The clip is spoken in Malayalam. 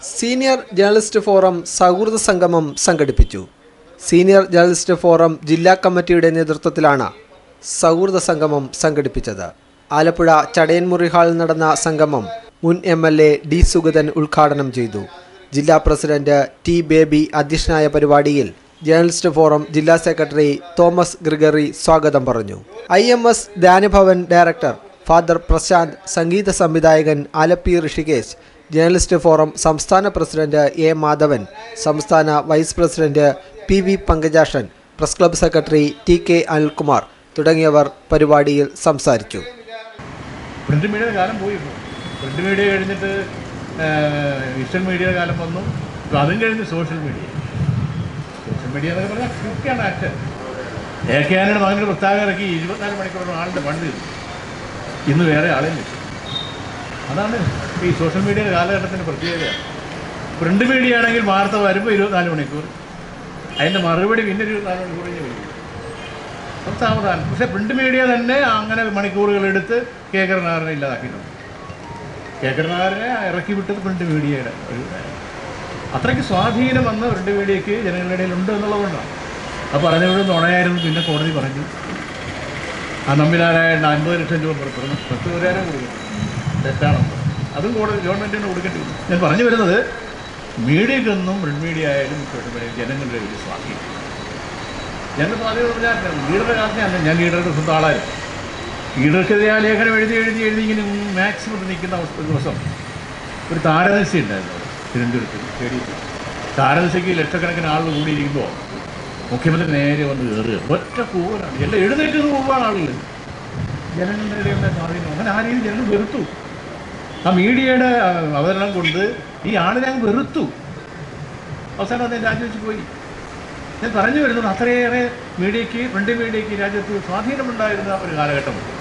സീനിയർ ജേർണലിസ്റ്റ് ഫോറം സൗഹൃദ സംഗമം സംഘടിപ്പിച്ചു സീനിയർ ജേർണലിസ്റ്റ് ഫോറം ജില്ലാ കമ്മിറ്റിയുടെ നേതൃത്വത്തിലാണ് സൗഹൃദ സംഗമം സംഘടിപ്പിച്ചത് ആലപ്പുഴ ചടയൻമുറി ഹാളിൽ നടന്ന സംഗമം മുൻ M L A D Sugathan ഉദ്ഘാടനം ചെയ്തു ജില്ലാ പ്രസിഡന്റ് ടി ബേബി അധ്യക്ഷനായ പരിപാടിയിൽ ജേർണലിസ്റ്റ് ഫോറം ജില്ലാ സെക്രട്ടറി തോമസ് ഗ്രിഗറി സ്വാഗതം പറഞ്ഞു I M S Dhyanabhavan director father Prashanth സംഗീത സംവിധായകൻ ആലപ്പി ഋഷികേശ് ജേർണലിസ്റ്റ് ഫോറം സംസ്ഥാന പ്രസിഡന്റ് എ മാധവൻ സംസ്ഥാന vice president P V Pankajakshan press club secretary T K Anilkumar തുടങ്ങിയവർ പരിപാടിയിൽ സംസാരിച്ചു പ്രിന്റ് മീഡിയയുടെ കാലം പോയി ഇപ്പോൾ പ്രിന്റ് മീഡിയ കഴിഞ്ഞിട്ട് വിഷ്വൽ മീഡിയയുടെ കാലം വന്നു ഇപ്പോൾ അതും കഴിഞ്ഞ് സോഷ്യൽ മീഡിയ സോഷ്യൽ മീഡിയ എന്നൊക്കെ പറഞ്ഞാൽ ക്വിക്കാണ് ആക്ട് എ കെ ആനയുടെ മകനൊരു പ്രസ്താവന ഇറക്കി ഇരുപത്തിനാല് മണിക്കൂർ ആളുടെ പണ്ട് ഇന്ന് വേറെ ആളില്ല അതാണ് ഈ സോഷ്യൽ മീഡിയയുടെ കാലഘട്ടത്തിൻ്റെ പ്രത്യേകത പ്രിന്റ് മീഡിയ ആണെങ്കിൽ വാർത്ത വരുമ്പോൾ ഇരുപത്തിനാല് മണിക്കൂർ അതിൻ്റെ മറുപടി പിന്നെ ഇരുപത്തിനാല് മണിക്കൂർ കഴിഞ്ഞ് വരും അത് സാവധാനം പക്ഷേ പ്രിന്റ് മീഡിയ തന്നെ അങ്ങനെ മണിക്കൂറുകൾ എടുത്ത് കേക്കരനാറിനെ ഇല്ലാതാക്കിയിട്ടുണ്ട് കേക്കരനാറിനെ ഇറക്കി വിട്ടത് പ്രിന്റ് മീഡിയയുടെ ഒരു അത്രയ്ക്ക് സ്വാധീനം വന്ന പ്രിന്റ് മീഡിയയ്ക്ക് ജനങ്ങളുടെ ഇടയിൽ ഉണ്ട് എന്നുള്ളതുകൊണ്ടാണ് അത് പറഞ്ഞവിടെ നുണയായിരുന്നു പിന്നെ കോടതി പറഞ്ഞു ആ നമ്പിനാരായണ അൻപത് ലക്ഷം രൂപ പുറപ്പെടുന്നു പത്ത് പേരാനും കൊടുക്കും തെറ്റാണെന്ന് അതും കോടതി ഗവൺമെൻറ്റിന് കൊടുക്കേണ്ടി വരും ഞാൻ പറഞ്ഞു വരുന്നത് മീഡിയക്കൊന്നും പ്രിന്റ് മീഡിയ ആയാലും സോഷ്യൽ മീഡിയ ജനങ്ങളുടെ ഒരു സ്വാധീനം ഞങ്ങൾ സ്വാധീനം എന്ന് പറഞ്ഞാൽ ലീഡറുടെ കാലത്തെയല്ല ഞാൻ ലീഡറുടെ സ്വന്തം ആളായിരുന്നു ലീഡർക്കെതിരെ ആ ലേഖനം എഴുതി എഴുതി എഴുതി ഇങ്ങനെ മാക്സിമം നിൽക്കുന്ന അവസ്ഥ ഒരു ദിവസം ഒരു താരനിശ ഉണ്ടായിരുന്നു അവിടെ തിരുവനന്തപുരത്ത് സ്റ്റേഡിയത്തിൽ താരനിശയ്ക്ക് ലക്ഷക്കണക്കിന് ആളുകൾ കൂടിയിരിക്കുമ്പോൾ മുഖ്യമന്ത്രി നേരെ വന്ന് കയറുക ഒറ്റ കൂവലാണ് എല്ലാം എഴുന്നേറ്റ് നിന്ന് പോവാണ് ആളുകൾ ജനങ്ങളുടെ ഇടയിലുള്ള സ്വാധീനം അങ്ങനെ ആ രീതിയിൽ ജനങ്ങൾ വെറുത്തു ആ മീഡിയയുടെ ആ, അവതരണം കൊണ്ട് ഈ ആളിനെ അങ്ങ് വെറുത്തു അവസാനം അദ്ദേഹം രാജിവെച്ച് പോയി ഞാൻ പറഞ്ഞു വരുന്നത് അത്രയേറെ മീഡിയയ്ക്ക് പ്രിന്റ് മീഡിയയ്ക്ക് രാജ്യത്ത് സ്വാധീനമുണ്ടായിരുന്ന ഒരു കാലഘട്ടമുണ്ട്